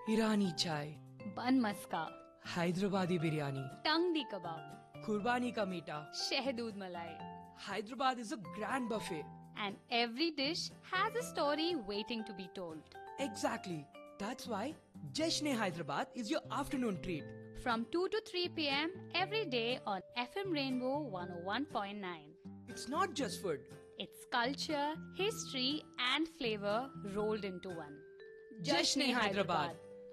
ईरानी चाय बन मस्का हैदराबादी बिरयानी टंगडी कबाब कुर्बानी का मीठा शहदूद मलाई Hyderabad is a grand buffet. and every dish has a story waiting to be told. Exactly. That's why Jashne Hyderabad is your afternoon treat. From 2 to 3 p.m. every day on FM Rainbow 101.9. It's not just food. It's culture, history, and flavor rolled into one. Jashne Hyderabad.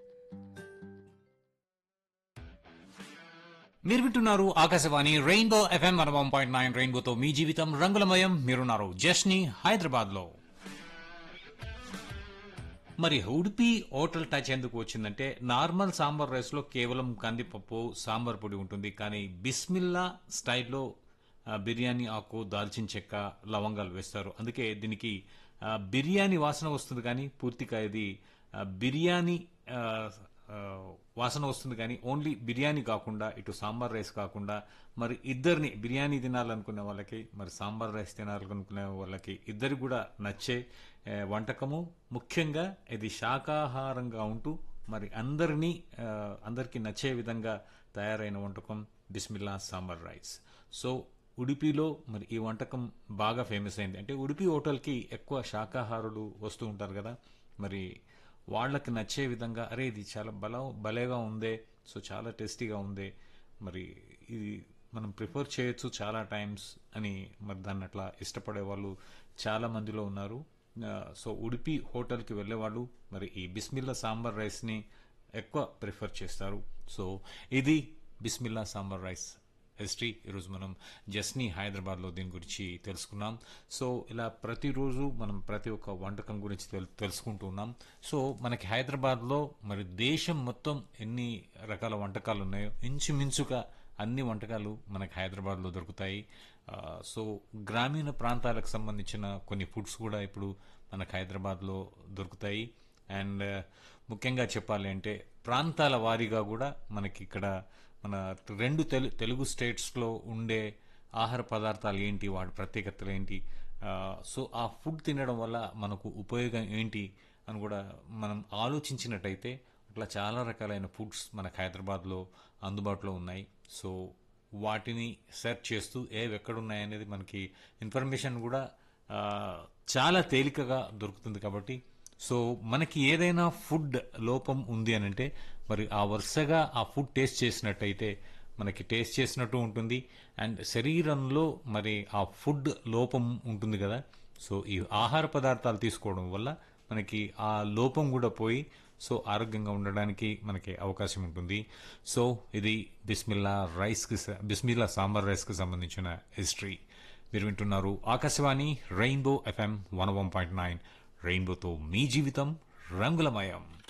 మీరు వింటున్నారు Akashvani rainbow FM one one point nine రెయిన్బోతో మీ జీవితం రంగులమయం మీరున్నారు జస్ని హైదరాబాద్ లో మరి Udupi hotel touch ఎందుకు వచ్చిందంటే నార్మల్ సాంబార్ రైస్ లో కేవలం కందిపప్పు సాంబార్ పొడి ఉంటుంది కానీ బిస్మిల్లా స్టైల్లో ఆ, బిర్యానీ ఆకు దాల్చిన చెక్క లవంగాలు వేస్తారు అందుకే దీనికి ఆ, బిర్యానీ వాసన వస్తుంది కానీ పూర్తిగా ఇది ఆ, బిర్యానీ ఆ, ఆ, వాసన వస్తుంది కానీ ఓన్లీ బిర్యానీ కాకుండా ఇటు సాంబార్ రైస్ కాకుండా మరి ఇద్దరిని బిర్యానీ తినాలనుకునే వాళ్ళకి మరి సాంబార్ రైస్ తినాలనుకునే వాళ్ళకి ఇద్దరికి కూడా నచ్చే ఏ, వంటకము ముఖ్యంగా ఇది శాకాహారంగా ఉంటూ మరి అందరినీ ఆ, అందరికీ నచ్చే విధంగా తయారైన వంటకం బిస్మిల్లా సాంబార్ రైస్ సో ఉడిపిలో మరి ఈ వంటకం బాగా ఫేమస్ అయింది అంటే ఉడిపి హోటల్కి ఎక్కువ శాకాహారులు వస్తూ ఉంటారు కదా మరి వాళ్ళకి నచ్చే విధంగా అరే ఇది చాలా బల భలేగా ఉందే సో చాలా టేస్టీగా ఉందే మరి ఇది మనం ప్రిఫర్ చేయొచ్చు చాలా టైమ్స్ అని మరి దాన్ని అట్లా ఇష్టపడే వాళ్ళు చాలా మందిలో ఉన్నారు ఆ, సో ఉడిపి హోటల్కి వెళ్ళేవాళ్ళు మరి ఈ బిస్మిల్లా సాంబార్ రైస్ని ఎక్కువ ప్రిఫర్ చేస్తారు సో ఇది బిస్మిల్లా సాంబార్ రైస్ హిస్టరీ ఈరోజు మనం జస్ని హైదరాబాద్లో దీని గురించి తెలుసుకున్నాం సో ఇలా ప్రతిరోజు మనం ప్రతి ఒక్క వంటకం గురించి తెల్ తెలుసుకుంటూ ఉన్నాం సో మనకి హైదరాబాద్లో మరి దేశం మొత్తం ఎన్ని రకాల వంటకాలు ఉన్నాయో ఇంచుమించుగా అన్ని వంటకాలు మనకి హైదరాబాద్లో దొరుకుతాయి ఆ, సో గ్రామీణ ప్రాంతాలకు సంబంధించిన కొన్ని ఫుడ్స్ కూడా ఇప్పుడు మనకు హైదరాబాద్లో దొరుకుతాయి అండ్ ముఖ్యంగా చెప్పాలి అంటే ప్రాంతాల వారీగా కూడా మనకి ఇక్కడ మన రెండు తెలు తెలుగు స్టేట్స్లో ఉండే ఆహార పదార్థాలు ఏంటి వాటి ప్రత్యేకతలు ఏంటి ఆ, సో ఆ ఫుడ్ తినడం వల్ల మనకు ఉపయోగం ఏంటి అని కూడా మనం ఆలోచించినట్టయితే అట్లా చాలా రకాలైన ఫుడ్స్ మనకు హైదరాబాద్లో అందుబాటులో ఉన్నాయి సో వాటిని సెర్చ్ చేస్తూ ఏవి ఎక్కడున్నాయనేది మనకి ఇన్ఫర్మేషన్ కూడా ఆ, చాలా తేలికగా దొరుకుతుంది కాబట్టి సో మనకి ఏదైనా ఫుడ్ లోపం ఉంది అని అంటే మరి ఆ వరుసగా ఆ ఫుడ్ టేస్ట్ చేసినట్టయితే మనకి టేస్ట్ చేసినట్టు ఉంటుంది అండ్ శరీరంలో మరి ఆ ఫుడ్ లోపం ఉంటుంది కదా సో ఈ ఆహార పదార్థాలు తీసుకోవడం వల్ల మనకి ఆ లోపం కూడా పోయి సో ఆరోగ్యంగా ఉండడానికి మనకి అవకాశం ఉంటుంది సో ఇది బిస్మిల్లా రైస్కి స- బిస్మిల్లా సాంబార్ రైస్కి సంబంధించిన హిస్టరీ మీరు వింటున్నారు Akashvani rainbow FM one one point nine రెయిన్బోతో మీ జీవితం రంగులమయం